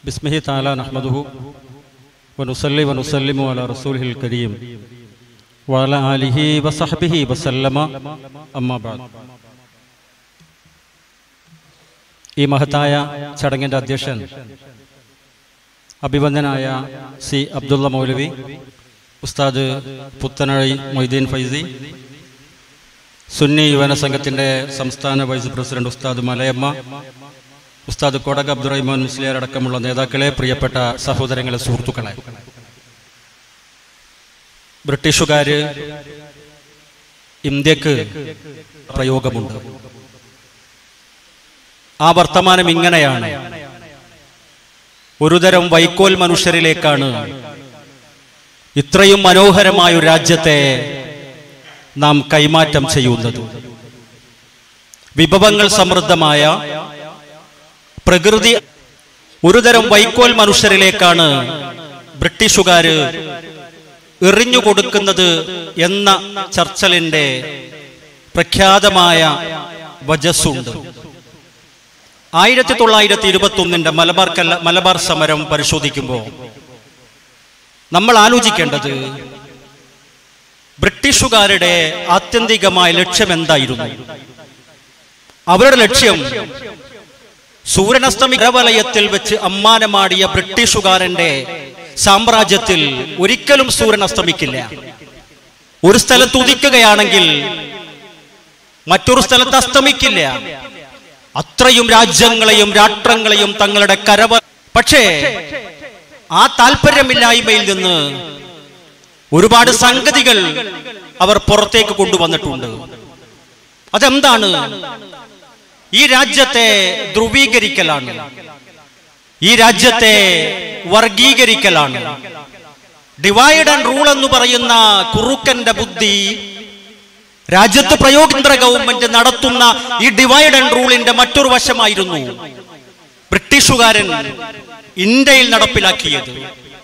بسمه تعالى نحمده ونصلي ونسلم على رسوله الكريم وعلى آله وصحبه وسلم أما بعد ഈ മഹത്തായ ചടങ്ങിൻ്റെ അധ്യക്ഷൻ അഭിവന്ദനായ സി അബ്ദുള്ള മൗലവി ഉസ്താദ് പുത്തനഴി മൊയ്തീൻ ഫൈസി സുന്നി യുവന സംഘത്തിൻ്റെ സംസ്ഥാന വൈസ് പ്രസിഡന്റ് ഉസ്താദ് മലയമ്മ ഉസ്താദ് കൊടക അബ്ദുറഹിമാൻ മുസ്ലിയാർ അടക്കമുള്ള നേതാക്കളെ പ്രിയപ്പെട്ട സഹോദരങ്ങളെ സുഹൃത്തുക്കളെ ബ്രിട്ടീഷുകാര് ഇന്ത്യക്ക് പ്രയോഗമുണ്ട് ആ വർത്തമാനം ഇങ്ങനെയാണ് ഒരുതരം വൈക്കോൽ മനുഷ്യരിലേക്കാണ് ഇത്രയും മനോഹരമായ ഒരു രാജ്യത്തെ നാം കൈമാറ്റം ചെയ്യുന്നത് വിഭവങ്ങൾ സമൃദ്ധമായ പ്രകൃതി ഒരുതരം വൈക്കോൽ മനുഷ്യരിലേക്കാണ് ബ്രിട്ടീഷുകാര് എറിഞ്ഞു കൊടുക്കുന്നത് എന്ന ചർച്ചലിന്റെ പ്രഖ്യാതമായ വജസ്സുണ്ട് ആയിരത്തി തൊള്ളായിരത്തി ഇരുപത്തി ഒന്നിന്റെ മലബാർ കല്ല മലബാർ സമരം പരിശോധിക്കുമ്പോൾ നമ്മൾ ആലോചിക്കേണ്ടത് ബ്രിട്ടീഷുകാരുടെ ആത്യന്തികമായ ലക്ഷ്യം എന്തായിരുന്നു അവരുടെ ലക്ഷ്യം സൂര്യനസ്തമി കരവലയത്തിൽ വെച്ച് അമ്മാനമാടിയ ബ്രിട്ടീഷുകാരന്റെ സാമ്രാജ്യത്തിൽ ഒരിക്കലും സൂര്യൻ അസ്തമിക്കില്ല ഒരു സ്ഥലത്ത് ഉദിക്കുകയാണെങ്കിൽ മറ്റൊരു സ്ഥലത്ത് അസ്തമിക്കില്ല അത്രയും രാജ്യങ്ങളെയും രാഷ്ട്രങ്ങളെയും തങ്ങളുടെ കരവ പക്ഷേ ആ താല്പര്യമില്ലായ്മയിൽ നിന്ന് ഒരുപാട് സംഗതികൾ അവർ പുറത്തേക്ക് കൊണ്ടുവന്നിട്ടുണ്ട് അതെന്താണ് ഈ രാജ്യത്തെ ധ്രുവീകരിക്കലാണ് ഈ രാജ്യത്തെ വർഗീകരിക്കലാണ് ഡിവൈഡ് ആൻഡ് റൂൾ എന്ന് പറയുന്ന കുറുക്കന്റെ ബുദ്ധി രാജ്യത്ത് പ്രയോഗേന്ദ്ര ഗവൺമെന്റ് നടത്തുന്ന ഈ ഡിവൈഡ് ആൻഡ് റൂളിന്റെ മറ്റൊരു വശമായിരുന്നു ബ്രിട്ടീഷുകാരൻ ഇന്ത്യയിൽ നടപ്പിലാക്കിയത്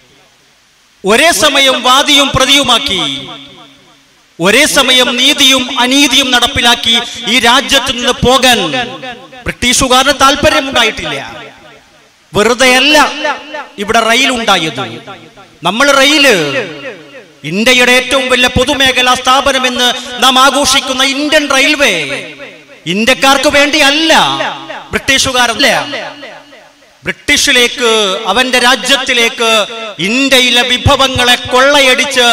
ഒരേ സമയം വാദിയും പ്രതിയുമാക്കി ഒരേ സമയം നീതിയും അനീതിയും നടപ്പിലാക്കി ഈ രാജ്യത്ത് നിന്ന് പോകാൻ ബ്രിട്ടീഷുകാരന് താല്പര്യമുണ്ടായിട്ടില്ല വെറുതെയല്ല ഇവിടെ റെയിൽ ഉണ്ടായത് നമ്മൾ റെയില് ഇന്ത്യയുടെ ഏറ്റവും വലിയ പൊതുമേഖലാ സ്ഥാപനമെന്ന് നാം ആഘോഷിക്കുന്ന ഇന്ത്യൻ റെയിൽവേ ഇന്ത്യക്കാർക്ക് വേണ്ടിയല്ല ബ്രിട്ടീഷുകാരല്ല ബ്രിട്ടീഷിലേക്ക് അവന്റെ രാജ്യത്തിലേക്ക് ഇന്ത്യയിലെ വിഭവങ്ങളെ കൊള്ളയടിച്ച്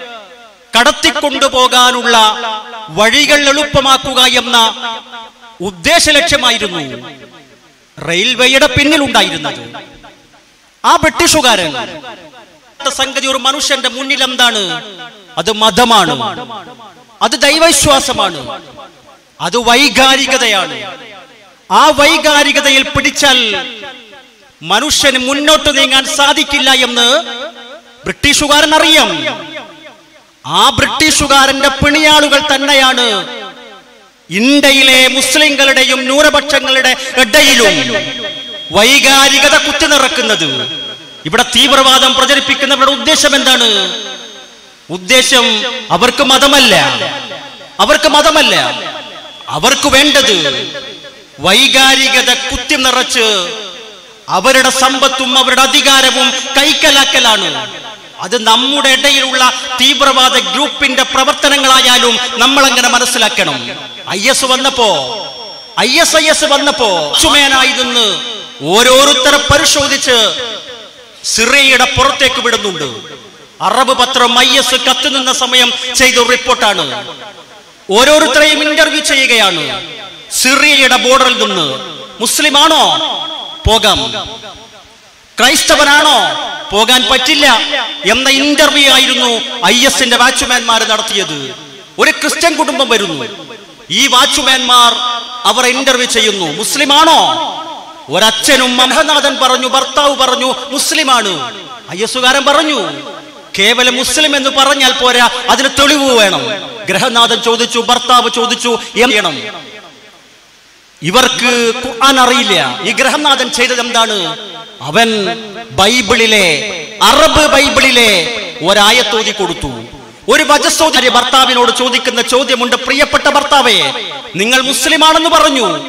കടത്തിക്കൊണ്ടുപോകാനുള്ള വഴികൾ എളുപ്പമാക്കുക എന്ന ഉദ്ദേശ ലക്ഷ്യമായിരുന്നു റെയിൽവേയുടെ പിന്നിലുണ്ടായിരുന്നത് ആ ബ്രിട്ടീഷുകാരൻ സംഗതി ഒരു മനുഷ്യന്റെ മുന്നിൽ എന്താണ് അത് മതമാണ് അത് ദൈവവിശ്വാസമാണ് അത് വൈകാരികതയാണ് ആ വൈകാരികതയിൽ പിടിച്ചാൽ മനുഷ്യന് മുന്നോട്ട് നീങ്ങാൻ സാധിക്കില്ല എന്ന് ബ്രിട്ടീഷുകാരൻ അറിയാം ആ ബ്രിട്ടീഷുകാരന്റെ പിണിയാളുകൾ തന്നെയാണ് ഇന്ത്യയിലെ മുസ്ലിങ്ങളുടെയും ന്യൂനപക്ഷങ്ങളുടെ ഇടയിലും വൈകാരികത കുത്തിനിറക്കുന്നത് ഇവിടെ തീവ്രവാദം പ്രചരിപ്പിക്കുന്നവരുടെ ഉദ്ദേശം എന്താണ് ഉദ്ദേശം അവർക്ക് മതമല്ല അവർക്ക് മതമല്ല അവർക്ക് വേണ്ടത് വൈകാരികത കുത്തി നിറച്ച് അവരുടെ സമ്പത്തും അവരുടെ അധികാരവും കൈക്കലാക്കലാണ് അത് നമ്മുടെ ഇടയിലുള്ള തീവ്രവാദ ഗ്രൂപ്പിന്റെ പ്രവർത്തനങ്ങളായാലും നമ്മൾ അങ്ങനെ മനസ്സിലാക്കണം ഐ എസ് വന്നപ്പോ ഐ എസ് ഐ എസ് വന്നപ്പോ ചുമേനായി നിന്ന് ഓരോരുത്തരെ പരിശോധിച്ച് സിറിയയുടെ പുറത്തേക്ക് വിടുന്നുണ്ട് അറബ് പത്രം ഐ എസ് കത്തുനിന്ന സമയം ചെയ്ത റിപ്പോർട്ടാണ് ഓരോരുത്തരെയും ഇന്റർവ്യൂ ചെയ്യുകയാണ് സിറിയയുടെ ബോർഡറിൽ നിന്ന് മുസ്ലിമാണോ പോകാം ക്രൈസ്തവനാണോ പോകാൻ പറ്റില്ല എന്ന ഇന്റർവ്യൂ ആയിരുന്നു ഐ എസിന്റെ വാച്ച്മാൻമാർ നടത്തിയത് ഒരു ക്രിസ്ത്യൻ കുടുംബം വരുന്നു ഈ വാച്ച്മാൻമാർ അവർ ഇന്റർവ്യൂ ചെയ്യുന്നു മുസ്ലിമാണോ ഒരച്ഛനും മഹനാഥൻ പറഞ്ഞു ഭർത്താവ് പറഞ്ഞു മുസ്ലിമാണ് ഐ എസുകാരൻ പറഞ്ഞു കേവലം മുസ്ലിം എന്ന് പറഞ്ഞാൽ പോരാ അതിന് തെളിവ് വേണം ഗ്രഹനാഥൻ ചോദിച്ചു ഭർത്താവ് ചോദിച്ചു ചെയ്യണം ഇവർക്ക് ഖുർആൻ അറിയില്ല ഈ ഗ്രഹനാഥൻ ചെയ്തത് എന്താണ് അവൻ ബൈബിളിലെ അറബ് ബൈബിളിലെ ഒരായത്തോതി കൊടുത്തു ഒരു വജസ്സോദരി ഭർത്താവിനോട് ചോദിക്കുന്ന ചോദ്യമുണ്ട് പ്രിയപ്പെട്ട ഭർത്താവേ നിങ്ങൾ മുസ്ലിമാണെന്ന് പറഞ്ഞു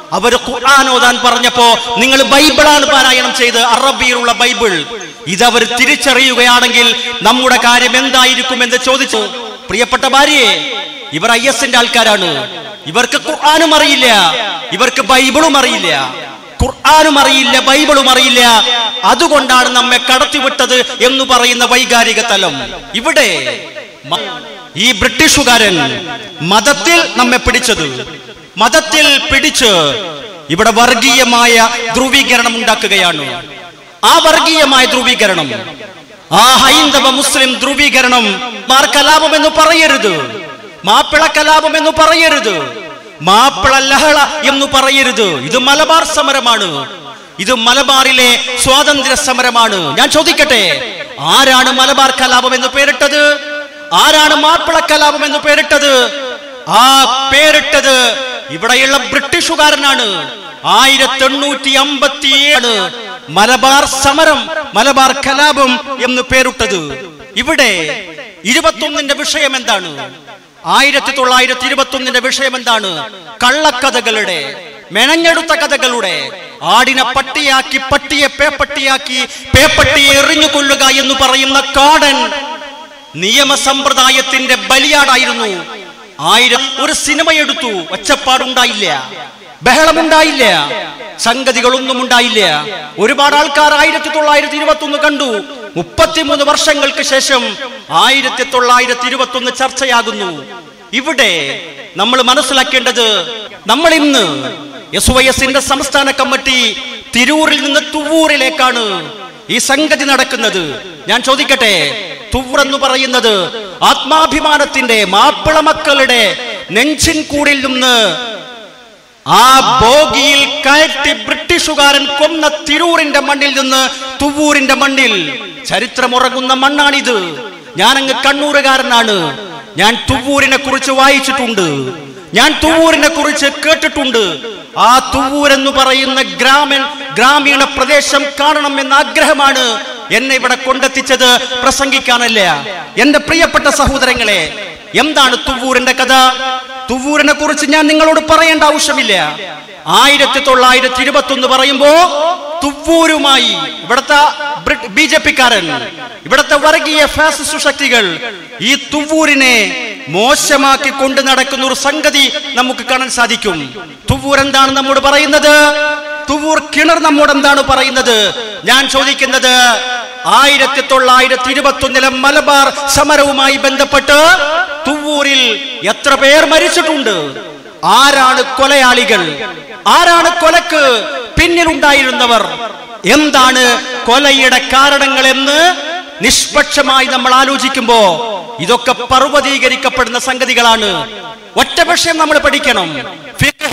അവര് ഖുർആൻ ഓതാൻ പറഞ്ഞപ്പോ നിങ്ങൾ ബൈബിളാണ് പാരായണം ചെയ്ത് അറബിയിലുള്ള ബൈബിൾ ഇതവർ തിരിച്ചറിയുകയാണെങ്കിൽ നമ്മുടെ കാര്യം എന്തായിരിക്കും എന്ന് ചോദിച്ചു പ്രിയപ്പെട്ട ഭാര്യയെ ഇവർ ഐ എസിന്റെ ആൾക്കാരാണ് ഇവർക്ക് ഖുർആാനും അറിയില്ല ഇവർക്ക് ബൈബിളും അറിയില്ല ഖുർആാനും അറിയില്ല ബൈബിളും അറിയില്ല അതുകൊണ്ടാണ് നമ്മെ കടത്തിവിട്ടത് എന്ന് പറയുന്ന വൈകാരിക തലം ഇവിടെ മ- ഈ ബ്രിട്ടീഷുകാരൻ മതത്തിൽ നമ്മെ പിടിച്ചത് മതത്തിൽ പിടിച്ച് ഇവിടെ വർഗീയമായ ധ്രുവീകരണം ഉണ്ടാക്കുകയാണ് ആ വർഗീയമായ ധ്രുവീകരണം ആ ഹൈന്ദവ മുസ്ലിം ധ്രുവീകരണം മാർ കലാപം എന്ന് പറയരുത് മാപ്പിള കലാപം എന്ന് പറയരുത് മാപ്പിള ലഹള എന്ന് പറയരുത് ഇത് മലബാർ സമരമാണ് ഇത് മലബാറിലെ സ്വാതന്ത്ര്യ സമരമാണ് ഞാൻ ചോദിക്കട്ടെ ആരാണ് മലബാർ കലാപം എന്ന് പേരിട്ടത് ആരാണ് മാപ്പിള കലാപം എന്ന് പേരിട്ടത് ആ പേരിട്ടത് ഇവിടെയുള്ള ബ്രിട്ടീഷുകാരനാണ് ആയിരത്തി എണ്ണൂറ്റി അമ്പത്തി ഏഴ് മലബാർ സമരം മലബാർ കലാപം എന്ന് പേരിട്ടത് ഇവിടെ ഇരുപത്തൊന്നിന്റെ വിഷയം എന്താണ് ആയിരത്തി തൊള്ളായിരത്തി ഇരുപത്തി ഒന്നിന്റെ വിഷയം എന്താണ് കള്ളക്കഥകളുടെ മെനഞ്ഞെടുത്ത കഥകളുടെ ആടിനെ പട്ടിയാക്കി പട്ടിയെ പേപ്പട്ടിയാക്കി പേപ്പട്ടിയെ എറിഞ്ഞു കൊല്ലുക എന്ന് പറയുന്ന കാടൻ നിയമസമ്പ്രദായത്തിന്റെ ബലിയാടായിരുന്നു ആയിരം ഒരു സിനിമ എടുത്തു ഒച്ചപ്പാടുണ്ടായില്ല ബഹളമുണ്ടായില്ല സംഗതികളൊന്നും ഉണ്ടായില്ല ഒരുപാട് ആൾക്കാർ ആയിരത്തി തൊള്ളായിരത്തി ഇരുപത്തി ഒന്ന് കണ്ടു മുപ്പത്തിമൂന്ന് വർഷങ്ങൾക്ക് ശേഷം ആയിരത്തി തൊള്ളായിരത്തി ഇരുപത്തി ഒന്ന് ചർച്ചയാകുന്നു ഇവിടെ നമ്മൾ മനസ്സിലാക്കേണ്ടത് നമ്മൾ ഇന്ന് എസ് വൈ എസിന്റെ സംസ്ഥാന കമ്മിറ്റി തിരൂരിൽ നിന്ന് തുവൂരിലേക്കാണ് ഈ സംഗതി നടക്കുന്നത് ഞാൻ ചോദിക്കട്ടെ തുവർ എന്ന് പറയുന്നത് ആത്മാഭിമാനത്തിന്റെ മാപ്പിള മക്കളുടെ നെഞ്ചിൻ കൂടിൽ നിന്ന് ആ ബോഗിയിൽ കയറ്റി ബ്രിട്ടീഷുകാരൻ കൊന്ന തിരൂരിന്റെ മണ്ണിൽ നിന്ന് തുവൂരിന്റെ മണ്ണിൽ ചരിത്രമുറങ്ങുന്ന മണ്ണാണിത് ഞാനങ്ങ് കണ്ണൂരുകാരനാണ് ഞാൻ തുവൂരിനെ കുറിച്ച് വായിച്ചിട്ടുണ്ട് ഞാൻ തുവൂരിനെ കുറിച്ച് കേട്ടിട്ടുണ്ട് ആ തുവൂർ എന്ന് പറയുന്ന ഗ്രാമൻ ഗ്രാമീണ പ്രദേശം കാണണം എന്ന ആഗ്രഹമാണ് എന്നെ ഇവിടെ കൊണ്ടെത്തിച്ചത് പ്രസംഗിക്കാനല്ല എന്റെ പ്രിയപ്പെട്ട സഹോദരങ്ങളെ എന്താണ് തുവൂരിന്റെ കഥ തുവൂരിനെ കുറിച്ച് ഞാൻ നിങ്ങളോട് പറയേണ്ട ആവശ്യമില്ല ആയിരത്തി തൊള്ളായിരത്തി ഇരുപത്തി ഒന്ന് പറയുമ്പോ തുവൂരുമായി ഇവിടത്തെ ബി ജെ പിക്കാരൻ ഇവിടത്തെ വർഗീയ ഫാസിസ്റ്റ് ശക്തികൾ ഈ തുവൂരിനെ മോശമാക്കി കൊണ്ട് നടക്കുന്ന ഒരു സംഗതി നമുക്ക് കാണാൻ സാധിക്കും തുവൂർ എന്താണ് നമ്മോട് പറയുന്നത് തുവൂർ കിണർ നമ്മോട് എന്താണ് പറയുന്നത് ഞാൻ ചോദിക്കുന്നത് ആയിരത്തി തൊള്ളായിരത്തി ഇരുപത്തി ഒന്നിലെ മലബാർ സമരവുമായി ബന്ധപ്പെട്ട് തുവൂരിൽ എത്ര പേർ മരിച്ചിട്ടുണ്ട് ആരാണ് കൊലയാളികൾ ആരാണ് കൊലക്ക് പിന്നിലുണ്ടായിരുന്നവർ എന്താണ് കൊലയുടെ കാരണങ്ങളെന്ന് നിഷ്പക്ഷമായി നമ്മൾ ആലോചിക്കുമ്പോ ഇതൊക്കെ പർവ്വതീകരിക്കപ്പെടുന്ന സംഗതികളാണ് ഒറ്റ വിഷയം നമ്മൾ പഠിക്കണം ഫിഖ്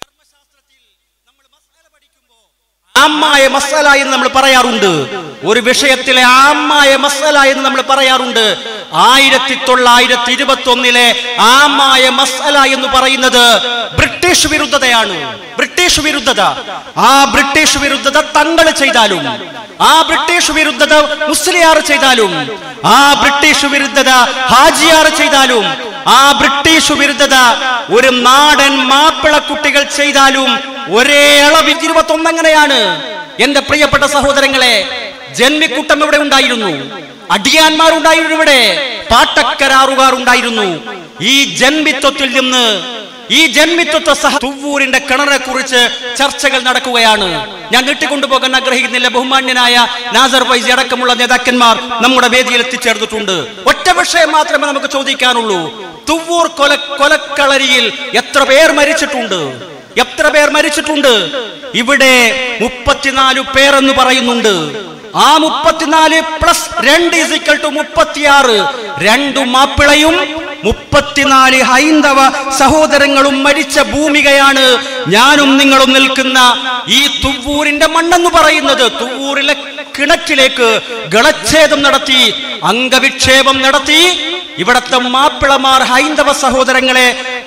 ആമായ മസാല എന്ന് നമ്മൾ പറയാറുണ്ട് ഒരു വിഷയത്തിലെ ആമായ മസാല എന്ന് നമ്മൾ പറയാറുണ്ട് ആയിരത്തി തൊള്ളായിരത്തി ഇരുപത്തി ഒന്നിലെ ആമായ മസാല എന്ന് പറയുന്നത് ബ്രിട്ടീഷ് വിരുദ്ധതയാണ് ബ്രിട്ടീഷ് വിരുദ്ധത ആ ബ്രിട്ടീഷ് വിരുദ്ധത തങ്ങൾ ചെയ്താലും ആ ബ്രിട്ടീഷ് വിരുദ്ധത മുസ്ലിയാർ ചെയ്താലും ആ ബ്രിട്ടീഷ് വിരുദ്ധത ഹാജിയാർ ചെയ്താലും ആ ബ്രിട്ടീഷ് വിരുദ്ധത ഒരു നാടൻ മാപ്പിള കുട്ടികൾ ചെയ്താലും ഒരേ അളവിൽ ഇരുപത്തി ഒന്നെങ്ങനെയാണ് എന്റെ പ്രിയപ്പെട്ട സഹോദരങ്ങളെ ജന്മിക്കൂട്ടം ഇവിടെ ഉണ്ടായിരുന്നു അടിയാന്മാരുണ്ടായിരുന്നു ഇവിടെ പാട്ടക്കരാറുകാർ ഉണ്ടായിരുന്നു ഈ ജന്മിത്വത്തിൽ നിന്ന് ഈ ജന്മിത്വത്തെ സഹ തുവ്വൂരിന്റെ കിണറെ കുറിച്ച് ചർച്ചകൾ നടക്കുകയാണ് ഞാൻ നീട്ടിക്കൊണ്ടുപോകാൻ ആഗ്രഹിക്കുന്നില്ല ബഹുമാന്യനായ നാസർ വൈസി അടക്കമുള്ള നേതാക്കന്മാർ നമ്മുടെ വേദിയിൽ എത്തിച്ചേർന്നിട്ടുണ്ട് ഒറ്റ വിഷയം മാത്രമേ നമുക്ക് ചോദിക്കാനുള്ളൂ തുവ്വൂർ കൊല കൊലക്കളരിയിൽ എത്ര പേർ മരിച്ചിട്ടുണ്ട് എത്ര പേർ മരിച്ചിട്ടുണ്ട് ഇവിടെ മുപ്പത്തിനാല് പേരെന്ന് പറയുന്നുണ്ട് ആ മുപ്പത്തിനാല് പ്ലസ് രണ്ട് ഇസിക്കൽ ടു മുപ്പത്തിയാറ് രണ്ടു മാപ്പിളയും മുപ്പത്തിനാല് ഹൈന്ദവ സഹോദരങ്ങളും മരിച്ച ഭൂമികയാണ് ഞാനും നിങ്ങളും നിൽക്കുന്ന ഈ തുവ്വൂരിന്റെ മണ്ണെന്ന് പറയുന്നത് തുവ്വൂരിലെ കിണറ്റിലേക്ക് ഗളച്ഛേദം നടത്തി അംഗവിക്ഷേപം നടത്തി ഇവിടത്തെ മാപ്പിളമാർ ഹൈന്ദവ സഹോദരങ്ങളെ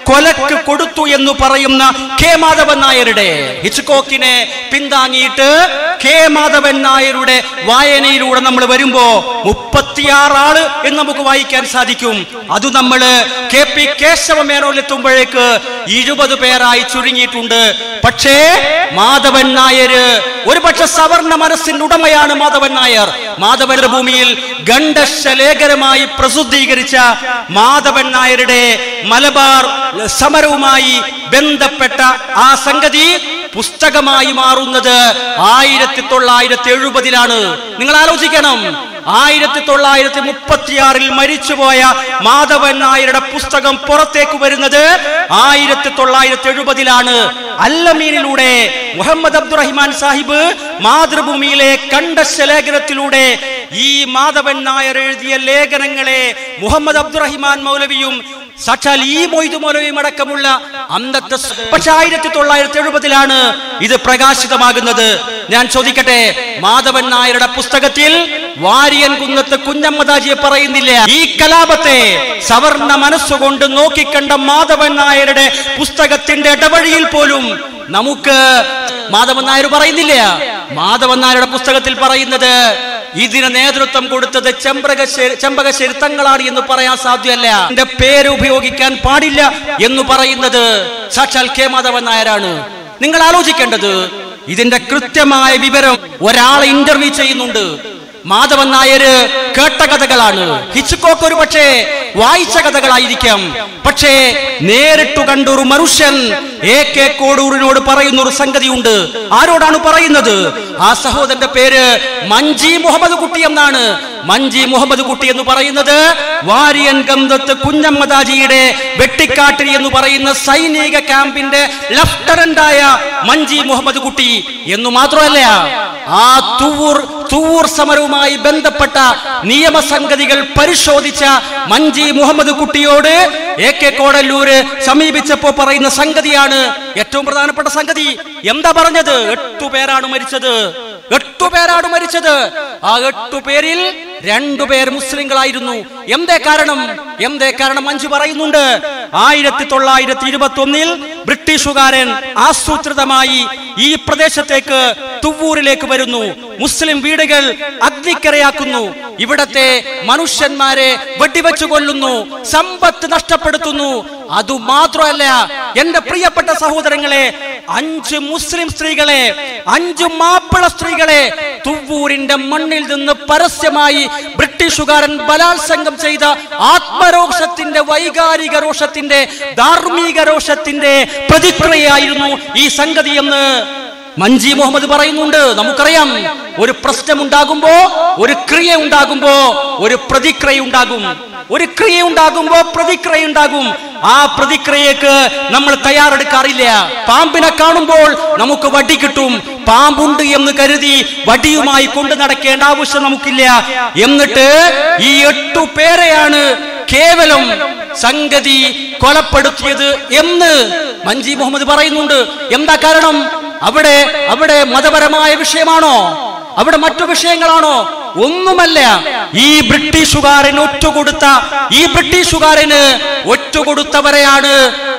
കൊലക്ക് കൊടുത്തു എന്ന് പറയുന്ന കെ മാധവൻ നായരുടെ ഹിച്ച്കോക്കിനെ പിന്താങ്ങിയിട്ട് കെ മാധവൻ നായരുടെ വായനയിലൂടെ നമ്മൾ വരുമ്പോ മുപ്പത്തിയാറ് ആള് എന്ന് നമുക്ക് വായിക്കാൻ സാധിക്കും അത് നമ്മൾ കെ പി കേശവ മേനോലെത്തുമ്പോഴേക്ക് ഇരുപത് പേരായി ചുരുങ്ങിയിട്ടുണ്ട് പക്ഷേ മാധവൻ നായര് ഒരുപക്ഷെ സവർണ മനസ്സിന്റെ ഉടമയാണ് മാധവൻ നായർ മാധവന്റെ ഭൂമിയിൽ ഗണ്ഡശ ലേഖനമായി പ്രസിദ്ധീകരിച്ച മാധവൻ നായരുടെ മലബാർ സമരവുമായി ബന്ധപ്പെട്ട ആ സംഗതി പുസ്തകമായി മാറുന്നത് ആയിരത്തി തൊള്ളായിരത്തി എഴുപതിലാണ് നിങ്ങൾ ആലോചിക്കണം ആയിരത്തി തൊള്ളായിരത്തി മുപ്പത്തിയാറിൽ മരിച്ചുപോയ മാധവൻ നായരുടെ പുസ്തകം പുറത്തേക്ക് വരുന്നത് ആയിരത്തി തൊള്ളായിരത്തി എഴുപതിലാണ് അല്ലമീനിലൂടെ മുഹമ്മദ് അബ്ദുറഹിമാൻ സാഹിബ് മാതൃഭൂമിയിലെ കണ്ടശ ലേഖനത്തിലൂടെ ഈ മാധവൻ നായർ എഴുതിയ ലേഖനങ്ങളെ മുഹമ്മദ് അബ്ദുറഹിമാൻ മൗലവിയും സാക്ഷാൽ ഈ മൊയ്തു മൗലവിയും അടക്കമുള്ള അന്നത്തെ സ്- പക്ഷെ ആയിരത്തി തൊള്ളായിരത്തി എഴുപതിലാണ് ഇത് പ്രകാശിതമാകുന്നത് ഞാൻ ചോദിക്കട്ടെ മാധവൻ നായരുടെ പുസ്തകത്തിൽ വാരിയൻ കുന്നത്ത് കുഞ്ഞമ്മദാജിയെ പറയുന്നില്ല ഈ കലാപത്തെ സവർണ മനസ്സുകൊണ്ട് നോക്കിക്കണ്ട മാധവൻ നായരുടെ പുസ്തകത്തിന്റെ ഇടവഴിയിൽ പോലും നമുക്ക് മാധവൻ നായർ പറയുന്നില്ല മാധവൻ നായരുടെ പുസ്തകത്തിൽ പറയുന്നത് ഇതിന് നേതൃത്വം കൊടുത്തത് ചെമ്പകശ്ശേരി ചെമ്പകശ്ശേരി തങ്ങളാണ് എന്ന് പറയാൻ സാധ്യമല്ല എന്റെ പേര് ഉപയോഗിക്കാൻ പാടില്ല എന്ന് പറയുന്നത് സാക്ഷാൽ കെ മാധവൻ നായരാണ് നിങ്ങൾ ആലോചിക്കേണ്ടത് ഇതിന്റെ കൃത്യമായ വിവരം ഒരാളെ ഇന്റർവ്യൂ ചെയ്യുന്നുണ്ട് മാധവൻ നായര് കേട്ട കഥകളാണ് ഹിച്ച്കോക്ക് ഒരു പക്ഷേ വായിച്ച കഥകളായിരിക്കാം പക്ഷേ നേരിട്ട് കണ്ടൊരു മനുഷ്യൻ എ കെ കോടൂരിനോട് പറയുന്ന ഒരു സംഗതിയുണ്ട് ആരോടാണ് പറയുന്നത് ആ സഹോദരന്റെ പേര് മഞ്ചി മുഹമ്മദ് കുട്ടി എന്നാണ് മഞ്ചി മുഹമ്മദ് കുട്ടി എന്ന് പറയുന്നത് വാരിയൻ ഗന്ധത്ത് കുഞ്ഞമ്മദാജിയുടെ വെട്ടിക്കാട്ടിൽ എന്ന് പറയുന്ന സൈനിക ക്യാമ്പിന്റെ ലഫ്റ്റനന്റായ മഞ്ചി മുഹമ്മദ് കുട്ടി എന്ന് മാത്രമല്ല ആ തുവൂർ തുവൂർ സമരവുമായി ബന്ധപ്പെട്ട നിയമസംഗതികൾ പരിശോധിച്ച മഞ്ചി മുഹമ്മദ് കുട്ടിയോട് എ കെ കോടല്ലൂര് സമീപിച്ചപ്പോ പറയുന്ന സംഗതിയാണ് ഏറ്റവും പ്രധാനപ്പെട്ട സംഗതി എന്താ പറഞ്ഞത് എട്ടു പേരാണ് മരിച്ചത് എട്ടു പേരാണ് മരിച്ചത് ആ എട്ടു പേരിൽ രണ്ടുപേർ മുസ്ലിങ്ങളായിരുന്നു എന്തേ കാരണം എന്തേ കാരണം മഞ്ജു പറയുന്നുണ്ട് ആയിരത്തി തൊള്ളായിരത്തി ഇരുപത്തി ഒന്നിൽ ബ്രിട്ടീഷുകാരൻ ആസൂത്രിതമായി ഈ പ്രദേശത്തേക്ക് തുവൂരിലേക്ക് വരുന്നു മുസ്ലിം വീടുകൾ അഗ്നിക്കരയാക്കുന്നു ഇവിടത്തെ മനുഷ്യന്മാരെ വെടിവെച്ചു കൊല്ലുന്നു സമ്പത്ത് നഷ്ടപ്പെടുത്തുന്നു അതുമാത്രമല്ല എന്റെ പ്രിയപ്പെട്ട സഹോദരങ്ങളെ അഞ്ച് മുസ്ലിം സ്ത്രീകളെ അഞ്ച് മാപ്പിള സ്ത്രീകളെ തുവൂരിന്റെ മണ്ണിൽ നിന്ന് പരസ്യമായി ബ്രിട്ടീഷുകാരൻ ബലാത്സംഗം ചെയ്ത ആത്മരോഷത്തിന്റെ വൈകാരിക രോഷത്തിന്റെ ധാർമ്മിക രോഷത്തിന്റെ പ്രതിക്രിയയായിരുന്നു ഈ സംഗതി എന്ന് മഞ്ജി മുഹമ്മദ് പറയുന്നുണ്ട് നമുക്കറിയാം ഒരു പ്രശ്നം ഉണ്ടാകുമ്പോ ഒരു ക്രിയ ഉണ്ടാകുമ്പോ ഒരു പ്രതിക്രിയ ഉണ്ടാകും ഒരു ക്രിയ ഉണ്ടാകുമ്പോ പ്രതിക്രിയ ഉണ്ടാകും ആ പ്രതിക്രിയക്ക് നമ്മൾ തയ്യാറെടുക്കാറില്ല പാമ്പിനെ കാണുമ്പോൾ നമുക്ക് വടി കിട്ടും പാമ്പുണ്ട് എന്ന് കരുതി വടിയുമായി കൊണ്ടു നടക്കേണ്ട ആവശ്യം നമുക്കില്ല എന്നിട്ട് ഈ എട്ടു പേരെയാണ് കേവലം സംഗതി കൊലപ്പെടുത്തിയത് എന്ന് മഞ്ജി മുഹമ്മദ് പറയുന്നുണ്ട് എന്താ കാരണം അവിടെ അവിടെ മതപരമായ വിഷയമാണോ അവിടെ മറ്റു വിഷയങ്ങളാണോ ഒന്നുമല്ല ഈ ബ്രിട്ടീഷുകാരൻ ഒറ്റുകൊടുത്ത ഈ ബ്രിട്ടീഷുകാരന് ഒറ്റുകൊടുത്തവരെയാണ്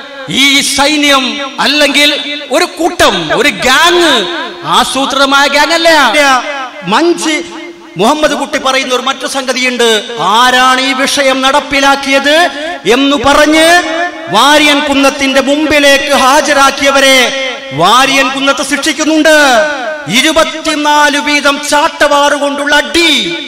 ഈ സൈന്യം അല്ലെങ്കിൽ ഒരു കൂട്ടം ഒരു ഗാങ് ആസൂത്രിതമായ ഗാങ് അല്ല മഞ്ച് മുഹമ്മദ് കുട്ടി പറയുന്ന ഒരു മറ്റു സംഗതിയുണ്ട് ആരാണ് ഈ വിഷയം നടപ്പിലാക്കിയത് എന്ന് പറഞ്ഞ് വാര്യൻ കുന്നത്തിന്റെ മുമ്പിലേക്ക് ഹാജരാക്കിയവരെ വാര്യൻ കുന്നത്ത് ശിക്ഷിക്കുന്നുണ്ട് ഇരുപത്തിനാല് വീതം ചാട്ടവാറ് കൊണ്ടുള്ള അടി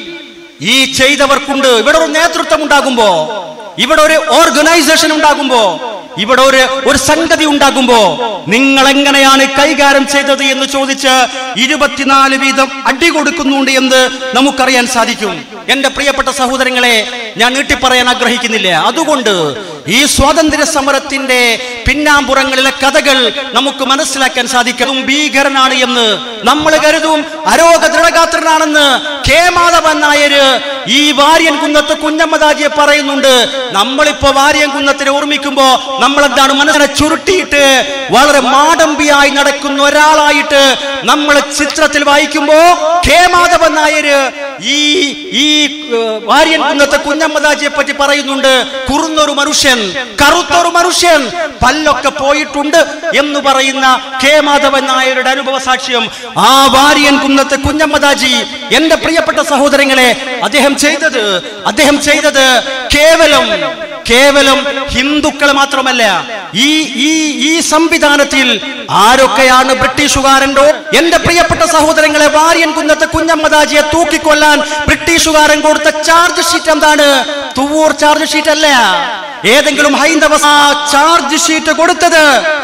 ഈ ചെയ്തവർക്കുണ്ട് ഇവിടെ ഒരു നേതൃത്വം ഉണ്ടാകുമ്പോ ഇവിടെ ഒരു ഓർഗനൈസേഷൻ ഉണ്ടാകുമ്പോ ഇവിടെ ഒരു ഒരു സംഗതി ഉണ്ടാകുമ്പോ നിങ്ങൾ എങ്ങനെയാണ് കൈകാര്യം ചെയ്തത് എന്ന് ചോദിച്ച് ഇരുപത്തിനാല് വീതം അടി കൊടുക്കുന്നുണ്ട് എന്ന് നമുക്കറിയാൻ സാധിക്കും എന്റെ പ്രിയപ്പെട്ട സഹോദരങ്ങളെ ഞാൻ നീട്ടിപ്പറയാൻ ആഗ്രഹിക്കുന്നില്ല അതുകൊണ്ട് ഈ സ്വാതന്ത്ര്യ സമരത്തിന്റെ പിന്നാമ്പുറങ്ങളിലെ കഥകൾ നമുക്ക് മനസ്സിലാക്കാൻ സാധിക്കും ഭീകരനാണ് എന്ന് നമ്മൾ കരുതും അരോഗ ദൃഢഗാത്രനാണെന്ന് കെ മാധവൻ നായര് ഈ വാര്യൻ കുന്നത്ത് കുഞ്ഞമ്മദാജിയെ പറയുന്നുണ്ട് നമ്മളിപ്പോ വാര്യൻ കുന്നത്തിനെ ഓർമ്മിക്കുമ്പോ നമ്മൾ എന്താണ് മനസ്സിനെ ചുരുട്ടിയിട്ട് വളരെ മാടമ്പിയായി നടക്കുന്ന ഒരാളായിട്ട് നമ്മൾ ചിത്രത്തിൽ വായിക്കുമ്പോ കെ മാധവൻ കേമാധവൻ നായര് ഈ ഈ ഏഹ്, വാര്യൻ കുന്നത്തെ കുഞ്ഞമ്മദാജിയെ പറ്റി പറയുന്നുണ്ട് കുറുന്നൊരു മനുഷ്യൻ കറുത്തൊരു മനുഷ്യൻ പല്ലൊക്കെ പോയിട്ടുണ്ട് എന്ന് പറയുന്ന കെ മാധവൻ നായരുടെ അനുഭവ സാക്ഷ്യം ആ വാര്യൻ കുന്നത്തെ കുഞ്ഞമ്മദാജി എന്റെ പ്രിയപ്പെട്ട സഹോദരങ്ങളെ അദ്ദേഹം ചെയ്തത് അദ്ദേഹം ചെയ്തത് കേവലം കേവലം ഹിന്ദുക്കൾ മാത്രമല്ല ഈ ഈ ഈ സംവിധാനത്തിൽ ആരൊക്കെയാണ് ബ്രിട്ടീഷുകാരൻ്റെ എന്റെ പ്രിയപ്പെട്ട സഹോദരങ്ങളെ വാര്യൻ കുന്നത്തെ കുഞ്ഞമ്മദാജിയെ തൂക്കിക്കൊല്ലാൻ ബ്രിട്ടീഷുകാരൻ കൊടുത്ത ചാർജ് ഷീറ്റ് എന്താണ് തുവൂർ ചാർജ് ഷീറ്റ് അല്ല ഏതെങ്കിലും ഹൈന്ദവ ആ ചാർജ് ഷീറ്റ് കൊടുത്തത്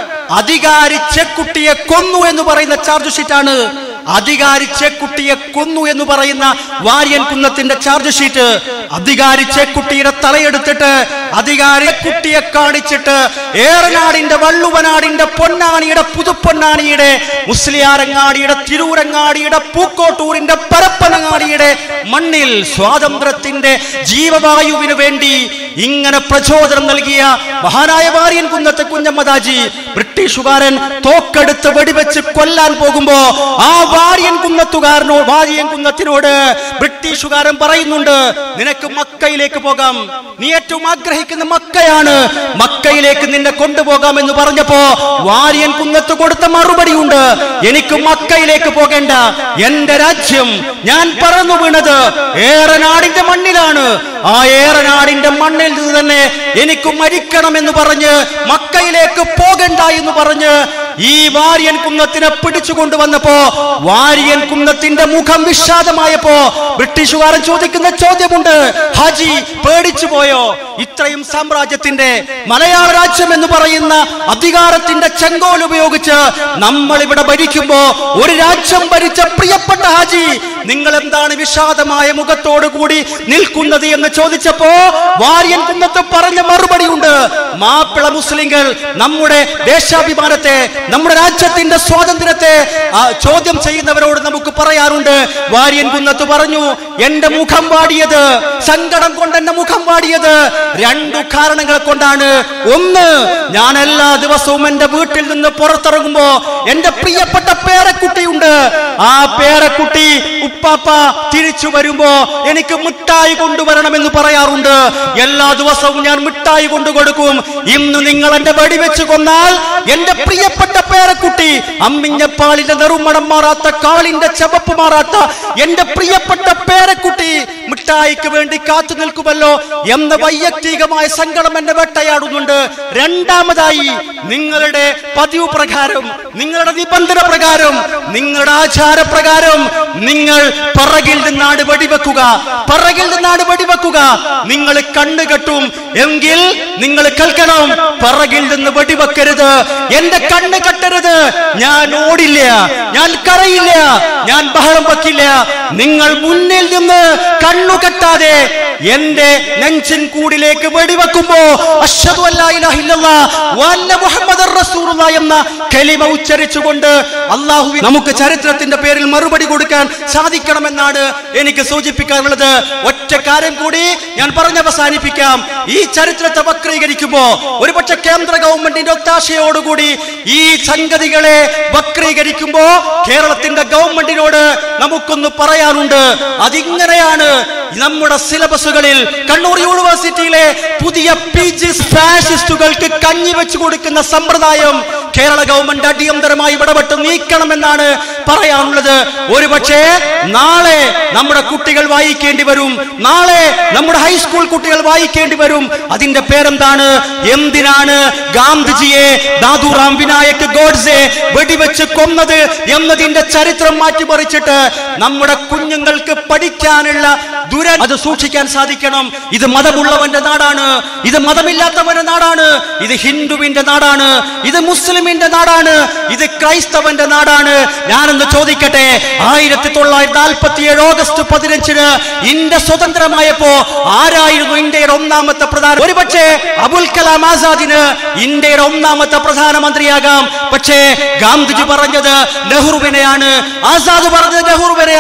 അധികാരി ചെക്കുട്ടിയെ കൊന്നു എന്ന് പറയുന്ന ചാർജ് ഷീറ്റാണ് അധികാരി ചെക്കുട്ടിയെ കൊന്നു എന്ന് പറയുന്ന വാര്യൻ കുന്നത്തിന്റെ ചാർജ് ഷീറ്റ് അധികാരി ചെക്കുട്ടിയുടെ തലയെടുത്തിട്ട് അധികാരി കുട്ടിയെ കാണിച്ചിട്ട് ഏറനാടിന്റെ വള്ളുവനാടിന്റെ പൊന്നാണിയുടെ പുതുപ്പൊന്നാണിയുടെ മുസ്ലിയാരങ്ങാടിയുടെ തിരൂരങ്ങാടിയുടെ പൂക്കോട്ടൂരിന്റെ പരപ്പനങ്ങാടിയുടെ മണ്ണിൽ സ്വാതന്ത്ര്യത്തിന്റെ ജീവവായുവിന് വേണ്ടി ഇങ്ങനെ പ്രചോദനം നൽകിയ മഹാനായ വാര്യൻ കുന്നത്തെ കുഞ്ഞമ്മദാജി ബ്രിട്ടീഷുകാരൻ തോക്കെടുത്ത് വെടിവെച്ച് കൊല്ലാൻ പോകുമ്പോ ആ വാര്യൻ കുന്നത്തുകാരനോട് വാര്യൻ കുന്നത്തിനോട് ബ്രിട്ടീഷുകാരൻ പറയുന്നുണ്ട് നിനക്ക് മക്കയിലേക്ക് പോകാം നീ ഏറ്റവും ആഗ്രഹിക്കുന്ന മക്കയാണ് മക്കയിലേക്ക് നിന്നെ കൊണ്ടുപോകാം എന്ന് പറഞ്ഞപ്പോ വാര്യൻ കുന്നത്ത് കൊടുത്ത മറുപടിയുണ്ട് എനിക്ക് മക്കയിലേക്ക് പോകേണ്ട എന്റെ രാജ്യം ഞാൻ പറന്നു വീണത് ഏറനാടിന്റെ മണ്ണിലാണ് ആ ഏറനാടിന്റെ മണ്ണിൽ നിന്ന് തന്നെ എനിക്ക് മരിക്കണം എന്ന് പറഞ്ഞ് മക്കയിലേക്ക് പോകണ്ട എന്ന് പറഞ്ഞ് ഈ വാര്യൻ കുന്നത്തിനെ പിടിച്ചു കൊണ്ടുവന്നപ്പോ വാര്യൻ കുന്നത്തിന്റെ മുഖം വിഷാദമായപ്പോ ബ്രിട്ടീഷുകാരൻ ചോദിക്കുന്ന ചോദ്യമുണ്ട് ഹാജി പേടിച്ചു പോയോ ഇത്രയും സാമ്രാജ്യത്തിന്റെ മലയാള രാജ്യം എന്ന് പറയുന്ന അധികാരത്തിന്റെ ചെങ്കോൽ ഉപയോഗിച്ച് നമ്മൾ ഇവിടെ ഭരിക്കുമ്പോ ഒരു രാജ്യം ഭരിച്ച പ്രിയപ്പെട്ട ഹാജി നിങ്ങൾ എന്താണ് വിഷാദമായ മുഖത്തോടു കൂടി നിൽക്കുന്നത് എന്ന് ചോദിച്ചപ്പോ വാര്യൻ കുന്നത്ത് പറഞ്ഞ മറുപടിയുണ്ട് മാപ്പിള മുസ്ലിങ്ങൾ നമ്മുടെ ദേശാഭിമാനത്തെ നമ്മുടെ രാജ്യത്തിന്റെ സ്വാതന്ത്ര്യത്തെ ആ, ചോദ്യം ചെയ്യുന്നവരോട് നമുക്ക് പറയാറുണ്ട് വാര്യൻ കുന്നത്ത് പറഞ്ഞു എന്റെ മുഖം വാടിയത് സങ്കടം കൊണ്ട് എന്റെ മുഖം വാടിയത് രണ്ടു കാരണങ്ങൾ കൊണ്ടാണ് ഒന്ന് ഞാൻ എല്ലാ ദിവസവും എന്റെ വീട്ടിൽ നിന്ന് പുറത്തിറങ്ങുമ്പോ എന്റെ പ്രിയപ്പെട്ട പേരക്കുട്ടിയുണ്ട് ആ പേരക്കുട്ടി ഉപ്പാപ്പ തിരിച്ചു വരുമ്പോ എനിക്ക് മിഠായി കൊണ്ടുവരണമെന്ന് പറയാറുണ്ട് എല്ലാ ദിവസവും ഞാൻ മിഠായി കൊണ്ടു കൊടുക്കും ഇന്ന് നിങ്ങൾ എന്റെ വെടിവെച്ച് കൊന്നാൽ എന്റെ പ്രിയപ്പെട്ട പേരക്കുട്ടി അമ്മിഞ്ഞപ്പാളിന്റെ നെറുമണം മാറാത്ത കാളിന്റെ ചവപ്പ് മാറാത്ത എന്റെ പ്രിയപ്പെട്ട പേരക്കുട്ടി മിഠായിക്ക് വേണ്ടി കാത്തു നിൽക്കുമല്ലോ എന്ന വൈയക്തികമായ സങ്കടം എന്നെ വേട്ടയാടുന്നുണ്ട് രണ്ടാമതായി നിങ്ങളുടെ പതിവ് പ്രകാരം നിങ്ങളുടെ നിബന്ധന പ്രകാരം നിങ്ങളുടെ ആചാരപ്രകാരം നിങ്ങൾ പറകിൽ നിന്നാണ് വെടിവെക്കുക പറകിൽ നിന്നാണ് വെടിവെക്കുക നിങ്ങൾ കണ്ണു കെട്ടും എങ്കിൽ നിങ്ങൾ കേൾക്കണം പറകിൽ നിന്ന് വെടിവെക്കരുത് എന്റെ കണ്ണ് കെട്ടരുത് ഞാൻ ഓടില്ല ഞാൻ കരയില്ല ഞാൻ ബഹളം വെക്കില്ല നിങ്ങൾ മുന്നിൽ നിന്ന് കണ്ണു കെട്ടാതെ എന്റെ നെഞ്ചിൻ കൂടിലേക്ക് വെടിവെക്കുമ്പോ അഷ്ഹദു അല്ലാ ഇലാഹ ഇല്ലല്ലാഹ് വ അന്ന മുഹമ്മദർ റസൂലുള്ളാഹ് എന്ന കലിമ ഉച്ചരിച്ചുകൊണ്ട് അള്ളാഹു നമുക്ക് ചരിത്രത്തിന്റെ പേരിൽ മറുപടി കൊടുക്കാൻ സാധിക്കണമെന്നാണ് എനിക്ക് സൂചിപ്പിക്കാനുള്ളത് ഒറ്റ കാര്യം കൂടി ഞാൻ പറഞ്ഞ് അവസാനിപ്പിക്കാം ഈ ചരിത്രത്തെ വക്രീകരിക്കുമ്പോ ഒരുപക്ഷെ കേന്ദ്ര ഗവൺമെന്റിന്റെ ഒത്താശയോടുകൂടി ഈ സംഗതികളെ വക്രീകരിക്കുമ്പോ കേരളത്തിന്റെ ഗവൺമെന്റിനോട് നമുക്കൊന്ന് പറയാനുണ്ട് അതിങ്ങനെയാണ് നമ്മുടെ സിലബസുകളിൽ കണ്ണൂർ യൂണിവേഴ്സിറ്റിയിലെ പുതിയ പി ജി ഫാഷിസ്റ്റുകൾക്ക് കഞ്ഞി വെച്ചു കൊടുക്കുന്ന സമ്പ്രദായം കേരള ഗവൺമെന്റ് അടിയന്തരമായി ഇടപെട്ട് നീക്കണമെന്നാണ് പറയാനുള്ളത് ഒരുപക്ഷെ നാളെ നമ്മുടെ കുട്ടികൾ വായിക്കേണ്ടി വരും നാളെ നമ്മുടെ ഹൈസ്കൂൾ കുട്ടികൾ വായിക്കേണ്ടി വരും അതിന്റെ പേരെന്താണ് എന്തിനാണ് ഗാന്ധിജിയെ ദാദുറാം വിനായക് ഗോഡ്സെ വെടിവെച്ച് കൊന്നത് എന്നതിന്റെ ചരിത്രം മാറ്റിമറിച്ചിട്ട് നമ്മുടെ കുഞ്ഞുങ്ങൾക്ക് പഠിക്കാനുള്ള ദുര അത് സൂക്ഷിക്കാൻ സാധിക്കണം ഇത് മതമുള്ളവന്റെ നാടാണ് ഇത് മതമില്ലാത്തവന്റെ നാടാണ് ഇത് ഹിന്ദുവിന്റെ നാടാണ് ഇത് മുസ്ലിമിന്റെ നാടാണ് ഇത് ക്രൈസ്തവന്റെ നാടാണ് ഞാനൊന്ന് ചോദിക്കട്ടെ ആയിരത്തി തൊള്ളായിരത്തി നാൽപ്പത്തി ഏഴ് ഓഗസ്റ്റ് പതിനഞ്ചിന് ഇന്ത്യ സ്വതന്ത്രമായപ്പോ ആരായിരുന്നു ഇന്ത്യയുടെ ഒന്നാമത്തെ പ്രധാന ഒരുപക്ഷെ അബുൽ കലാം ആസാദിന് ഇന്ത്യയുടെ ഒന്നാമത്തെ പ്രധാനമന്ത്രിയാകാം പക്ഷേ ഗാന്ധിജി പറഞ്ഞത് നെഹ്റുവിനെയാണ് ആസാദ് പറഞ്ഞത് നെഹ്റുവിനെയാണ്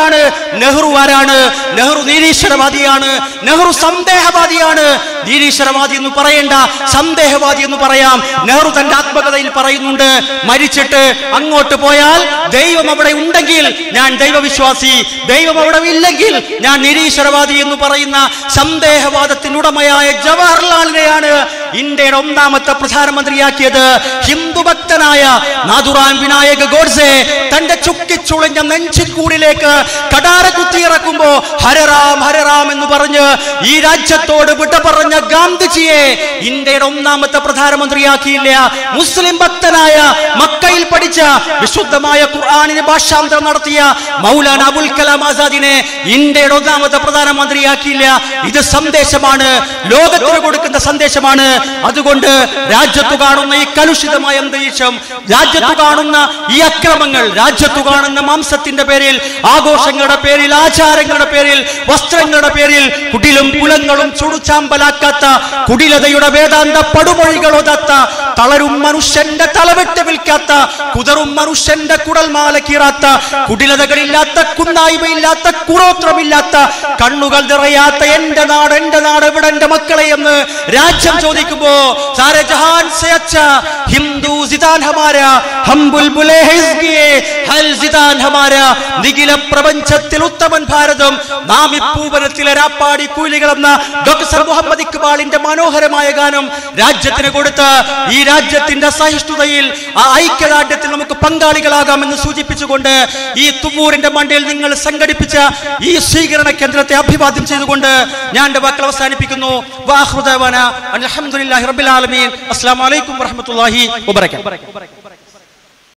നെഹ്റു ആരാണ് നെഹ്റു നിരീശ്വരവാദിയാണ് നെഹ്റു സന്ദേഹവാദിയാണ് നിരീശ്വരവാദി എന്ന് പറയേണ്ട സന്ദേഹവാദി എന്ന് പറയാം നെഹ്റു തന്റെ ആത്മകഥയിൽ പറയുന്നുണ്ട് മരിച്ചിട്ട് അങ്ങോട്ട് പോയാൽ ദൈവം അവിടെ ഉണ്ടെങ്കിൽ ഞാൻ ദൈവവിശ്വാസി ദൈവം അവിടെ ഇല്ലെങ്കിൽ ഞാൻ നിരീശ്വരവാദി എന്ന് പറയുന്ന സന്ദേഹവാദത്തിന് ഉടമയായ ജവഹർലാലിനെയാണ് ഇന്ത്യയുടെ ഒന്നാമത്തെ പ്രധാനമന്ത്രിയാക്കിയത് ഹിന്ദു ഭക്തനായ നാഥുറാം വിനായക ഗോഡ്സെ തന്റെ ചുക്കിച്ചുളിഞ്ഞ നെഞ്ചിൻകൂടിലേക്ക് കടാര കുത്തിയിറക്കുമ്പോ ഹരറാം ഹരറാം എന്ന് പറഞ്ഞ് ഈ രാജ്യത്തോട് വിട പറഞ്ഞ ഗാന്ധിജിയെ ഇന്ത്യയുടെ ഒന്നാമത്തെ പ്രധാനമന്ത്രിയാക്കിയില്ല മുസ്ലിം ഭക്തനായ മക്കയിൽ പഠിച്ച വിശുദ്ധമായ ഖുർആാനിന് ഭാഷാന്തരം നടത്തിയ മൗലാന അബുൽ കലാം ആസാദിനെ ഇന്ത്യയുടെ ഒന്നാമത്തെ പ്രധാനമന്ത്രിയാക്കിയില്ല ഇത് സന്ദേശമാണ് ലോകത്തിന് കൊടുക്കുന്ന സന്ദേശമാണ് അതുകൊണ്ട് രാജ്യത്തു കാണുന്ന ഈ കലുഷിതമായ അന്തരീക്ഷം രാജ്യത്തു കാണുന്ന ഈ അക്രമങ്ങൾ രാജ്യത്തു കാണുന്ന മാംസത്തിന്റെ പേരിൽ ആഘോഷങ്ങളുടെ പേരിൽ ആചാരങ്ങളുടെ പേരിൽ വസ്ത്രങ്ങളുടെ പേരിൽ കുടിലും കുലങ്ങളും ചുടുചാമ്പലാക്കാത്ത കുടിലതയുടെ വേദാന്ത പടുമൊഴികൾ ഒതാത്ത തളരും മനുഷ്യന്റെ തലവെട്ട് വിൽക്കാത്ത കുതറും മനുഷ്യന്റെ കുടൽമാല കീറാത്ത കുടിലതകളില്ലാത്ത കുന്നായ്മയില്ലാത്ത കുറോത്രമില്ലാത്ത കണ്ണുകൾ നിറയാത്ത എന്റെ നാട് എന്റെ നാട് എവിടെ എന്റെ മക്കളെ എന്ന് രാജ്യം ചോദിക്കുമ്പോ സാരെ ജഹാൻ സെ അച്ഛാ ഹിന്ദു സിതാൻ ഹമാര ഹം ബുൽബുലെ ഹിസ്ഗിയെ ഹൽ സിതാൻ ഹമാര നിഖില പ്രപഞ്ചത്തിൽ ഉത്തമൻ ഭാരതം നാം ഇപ്പൂവനത്തിലെ രാപ്പാടി കൂലികൾ എന്ന ഡോക്ടർ സർ മുഹമ്മദ് ഇക്ബാലിന്റെ മനോഹരമായ ഗാനം രാജ്യത്തിന് കൊടുത്ത് ഈ രാജ്യത്തിന്റെ സഹിഷ്ണുതയിൽ ആ ഐക്യദാർഢ്യത്തിൽ നമുക്ക് പങ്കാളികളാകാമെന്ന് സൂചിപ്പിച്ചുകൊണ്ട് ഈ തുവൂരിന്റെ മണ്ടയിൽ നിങ്ങൾ സംഘടിപ്പിച്ച ഈ സ്വീകരണ കേന്ദ്രത്തെ അഭിവാദ്യം ചെയ്തുകൊണ്ട് ഞാൻ എന്റെ വാക്കുകൾ അവസാനിപ്പിക്കുന്നു വാഹൃദാന അലഹമുല്ലാഹി റബ്ബിൽ ആലമീൻ അസ്സാം വലൈക്കും വറഹമത്തല്ലാഹി വബറകാതുഹു